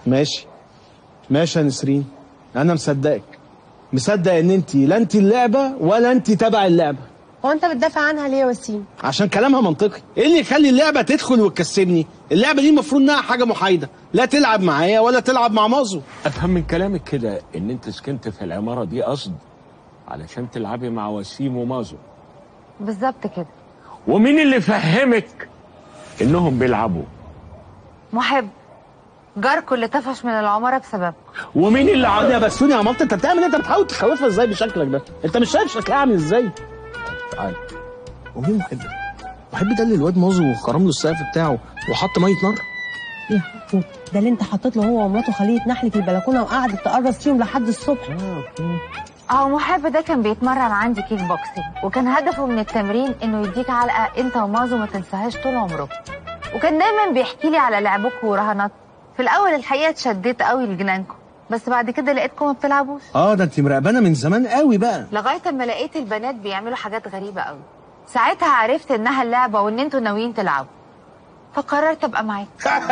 ماشي ماشي يا نسرين انا مصدقك مصدق ان انت لا انت اللعبه ولا انت تبع اللعبه هو انت بتدافع عنها ليه يا وسيم عشان كلامها منطقي ايه اللي يخلي اللعبه تدخل وتكسبني اللعبه دي المفروض انها حاجه محايده لا تلعب معايا ولا تلعب مع مازو افهم من كلامك كده ان انت سكنت في العماره دي قصد علشان تلعبي مع وسيم ومازو بالظبط كده ومين اللي فهمك انهم بيلعبوا محب جاركو اللي طفش من العماره بسببكم ومين اللي عادي عاد يا بسوني يا مامتي انت بتعمل ايه انت بتحاول تخوفها ازاي بشكلك ده انت مش شايف شكلها عامل ازاي تعالى ومين محب محب ده اللي الواد مازو خرم له السقف بتاعه وحط ميه نار يا حبوب ده اللي انت حطيت له هو ومراته خليه نحل في البلكونه وقعدت تقرص فيهم لحد الصبح اهو محب ده كان بيتمرن عندي كيك بوكسينج وكان هدفه من التمرين انه يديك علقه انت ومازو ما تنساهاش طول عمركم وكان دايما بيحكي لي على لعبكم ورهانات في الاول الحقيقه اتشديت قوي لجنانكم بس بعد كده لقيتكم ما بتلعبوش اه ده انت مراقبانا من زمان قوي بقى لغايه اما لقيت البنات بيعملوا حاجات غريبه قوي ساعتها عرفت انها اللعبه وان انتوا ناويين تلعبوا فقررت ابقى معاكم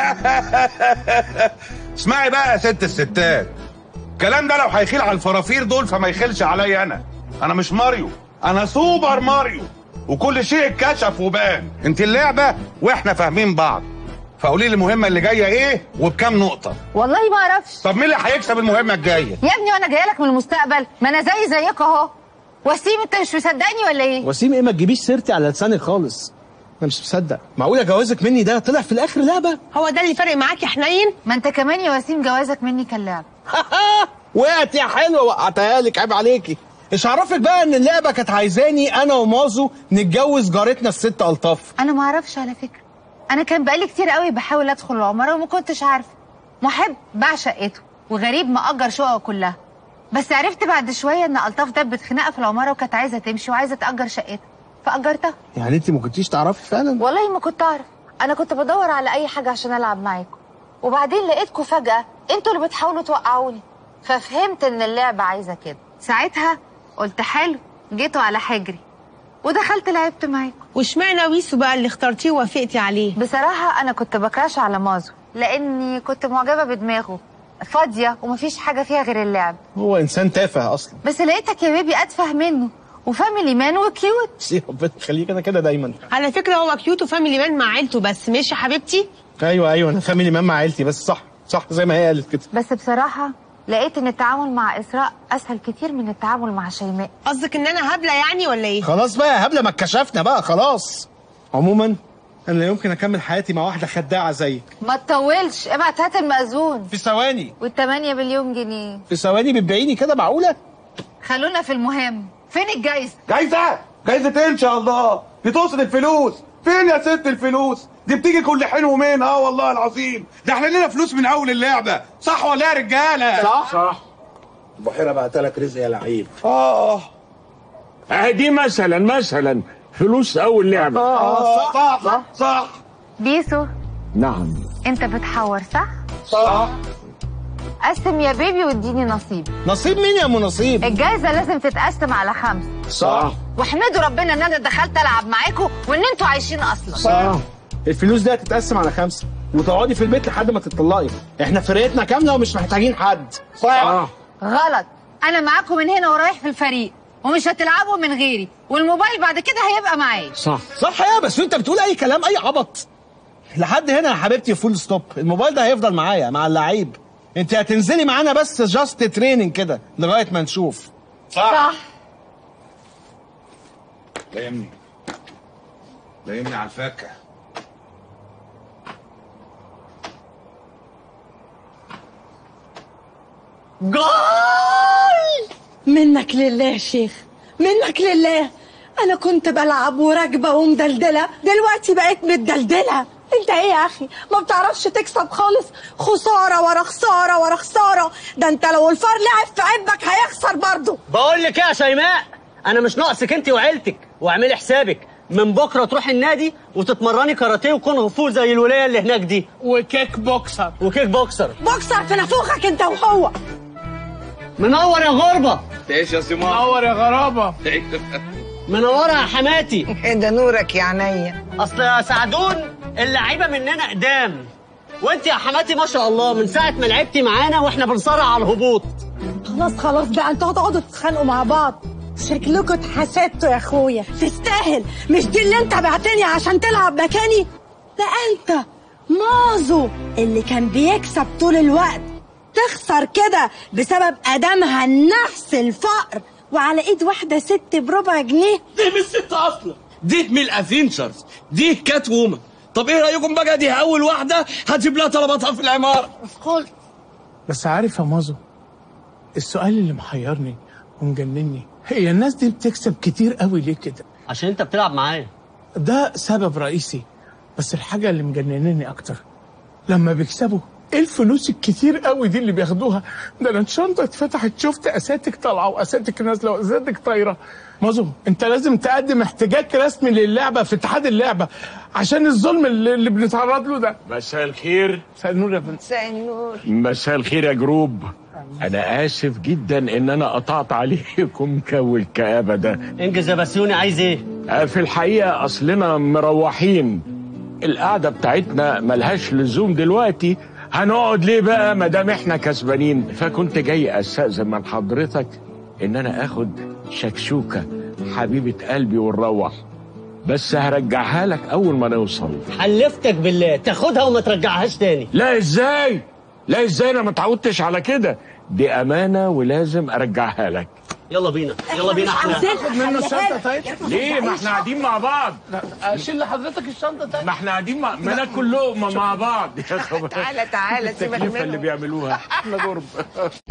اسمعي بقى يا ست الستات الكلام ده لو هيخيل على الفرافير دول فما يخيلش عليا انا انا مش ماريو انا سوبر ماريو وكل شيء اتكشف وبان انت اللعبه واحنا فاهمين بعض فقولي لي المهمه اللي جايه ايه وبكام نقطه والله ما اعرفش طب مين اللي هيكسب المهمه الجايه يا ابني وانا جايه لك من المستقبل ما انا زي زيك اهو وسيم انت مش مصدقني ولا ايه وسيم ايه ما تجيبيش سيرتي على لسانك خالص انا مش مصدق معقوله جوازك مني ده طلع في الاخر لعبه هو ده اللي فارق معاك يا حنين ما انت كمان يا وسيم جوازك مني كان لعب وقعت يا حلوه وقعتها لك عيب عليكي ايش عرفك بقى ان اللعبه كانت عايزاني انا ومازو نتجوز جارتنا الست الطاف انا ما اعرفش على فكره انا كان بقالي كتير قوي بحاول ادخل العماره وما كنتش عارفه محب باع شقته وغريب مأجر شققه كلها بس عرفت بعد شويه ان الطاف دبت خناقه في العماره وكانت عايزه تمشي وعايزه تأجر شقتها فأجرتها يعني انت ما كنتيش تعرفي فعلا والله ما كنت اعرف انا كنت بدور على اي حاجه عشان العب معاكم وبعدين لقيتكم فجاه انتوا اللي بتحاولوا توقعوني ففهمت ان اللعبه عايزه كده ساعتها قلت حلو جيتوا على حجري ودخلت لعبت معاكم واشمعنى ويسو بقى اللي اخترتيه ووافقتي عليه بصراحه انا كنت بكراش على مازو لاني كنت معجبه بدماغه فاضيه ومفيش حاجه فيها غير اللعب هو انسان تافه اصلا بس لقيتك يا بيبي اتفه منه وفاميلي مان وكيوت سي ربنا يخليك انا كده دايما على فكره هو كيوت وفاميلي مان مع عيلته بس ماشي يا حبيبتي ايوه ايوه انا فاميلي مان مع عيلتي بس صح صح زي ما هي قالت كده بس بصراحه لقيت ان التعامل مع اسراء اسهل كتير من التعامل مع شيماء قصدك ان انا هبله يعني ولا ايه خلاص بقى يا هبله ما اتكشفنا بقى خلاص عموما انا لا يمكن اكمل حياتي مع واحده خداعه زيك ما تطولش ابعت هات المأذون في ثواني والتمانية مليون جنيه في ثواني بتبيعيني كده معقوله خلونا في المهم فين الجايزة جايزه جايزه ايه ان شاء الله دي تقصد الفلوس فين يا ست الفلوس دي بتيجي كل حين ومين اه والله العظيم ده احنا لنا فلوس من اول اللعبه صح ولا يا رجاله صح صح البحيره بقى لك رزق يا لعيب اه اه دي مثلا مثلا فلوس اول لعبه اه صح صح صح بيسو نعم انت بتحور صح صح قسم يا بيبي واديني نصيبي نصيب مين يا ام نصيب الجايزة لازم تتقسم على خمسة صح واحمدوا ربنا ان انا دخلت العب معاكم وان انتوا عايشين اصلا صح الفلوس دي هتتقسم على خمسه وتقعدي في البيت لحد ما تطلقي احنا فرقتنا كامله ومش محتاجين حد صح غلط انا معاكم من هنا ورايح في الفريق ومش هتلعبوا من غيري والموبايل بعد كده هيبقى معايا صح صح يا بس انت بتقول اي كلام اي عبط لحد هنا يا حبيبتي فول ستوب الموبايل ده هيفضل معايا مع اللعيب انت هتنزلي معانا بس جاست تريننج كده لغايه ما نشوف صح لايمني لايمني على الفاكهه جول منك لله يا شيخ منك لله انا كنت بلعب وراكبه ومدلدله دلوقتي بقيت متدلدله انت ايه يا اخي ما بتعرفش تكسب خالص خساره ورا خساره ورا خساره ده انت لو الفار لعب في عبك هيخسر برضه بقول لك ايه يا شيماء انا مش ناقصك انت وعيلتك واعملي حسابك من بكره تروحي النادي وتتمرني كاراتيه وكونغ فو زي الولايه اللي هناك دي وكيك بوكسر وكيك بوكسر بوكسر في نافوخك انت وهو منور يا غربه تعيش يا سيمان نور يا غرابه منوره يا حماتي ده نورك يا عينيا اصل يا سعدون اللعيبه مننا قدام وانت يا حماتي ما شاء الله من ساعه ما لعبتي معانا واحنا بنصارع على الهبوط خلاص خلاص بقى انتوا هتقعدوا تتخانقوا مع بعض شكلكوا اتحسدتوا يا اخويا تستاهل مش دي اللي انت بعتني عشان تلعب مكاني ده انت مازو اللي كان بيكسب طول الوقت تخسر كده بسبب ادمها النحس الفقر وعلى ايد واحده ست بربع جنيه دي مش ست اصلا دي من الافينشرز دي كات وومن طب ايه رايكم بقى دي اول واحده هتجيب لها طلباتها في العماره بس عارف يا مازو السؤال اللي محيرني ومجنني هي الناس دي بتكسب كتير قوي ليه كده عشان انت بتلعب معايا ده سبب رئيسي بس الحاجة اللي مجننني أكتر لما بيكسبوا ايه الفلوس الكتير قوي دي اللي بياخدوها ده انا الشنطه اتفتحت شفت اساتك طالعه واساتك نازله واساتك طايره مازو انت لازم تقدم احتجاج رسمي للعبه في اتحاد اللعبه عشان الظلم اللي, اللي بنتعرض له ده مساء الخير مساء النور يا فندم مساء النور مساء الخير يا جروب انا اسف جدا ان انا قطعت عليكم جو الكآبة ده انجز يا بسيوني عايز ايه آه، في الحقيقة اصلنا مروحين القعدة بتاعتنا ملهاش لزوم دلوقتي هنقعد ليه بقى ما دام احنا كسبانين فكنت جاي استاذن من حضرتك ان انا اخد شكشوكة حبيبة قلبي ونروح بس هرجعها لك اول ما نوصل حلفتك بالله تاخدها وما ترجعهاش تاني لا ازاي لا ازاي انا ما اتعودتش على كده دي امانه ولازم ارجعها لك يلا بينا يلا بينا احنا خد منه الشنطه طيب ليه ما احنا قاعدين مع بعض لا اشيل لحضرتك الشنطه طيب ما احنا قاعدين مع ما ناكل لقمه مع بعض يا خبر تعالى تعالى سيبك التكلفه اللي منهم بيعملوها احنا غرب